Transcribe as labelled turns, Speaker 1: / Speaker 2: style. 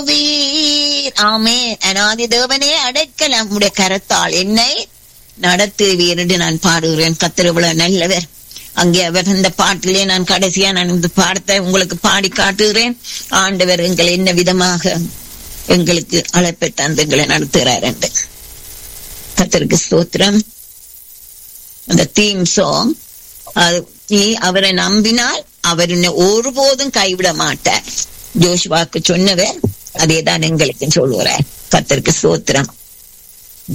Speaker 1: நடத்துவீர் ஆமே அனாதி தேவனே அடைக்கலாம் உடைய கரத்தால் என்னை நடத்துவீர் என்று நான் பாடுகிறேன் கத்திரவுல நல்லவர் அங்கே அவர் இந்த பாட்டிலே நான் கடைசியா நான் இந்த பாடத்தை உங்களுக்கு பாடி காட்டுகிறேன் ஆண்டவர் எங்கள் என்ன விதமாக எங்களுக்கு அழைப்பை தந்து எங்களை நடத்துகிறார் என்று கத்தருக்கு ஸ்தோத்திரம் அந்த தீம் சாங் அது நீ அவரை நம்பினால் அவர் உன்னை ஒருபோதும் கைவிட மாட்டார் ஜோஷுவாக்கு சொன்னவர் அதேதான் எங்களுக்கு சொல்லுகிறார் கத்தருக்கு ஸ்தோத்திரம்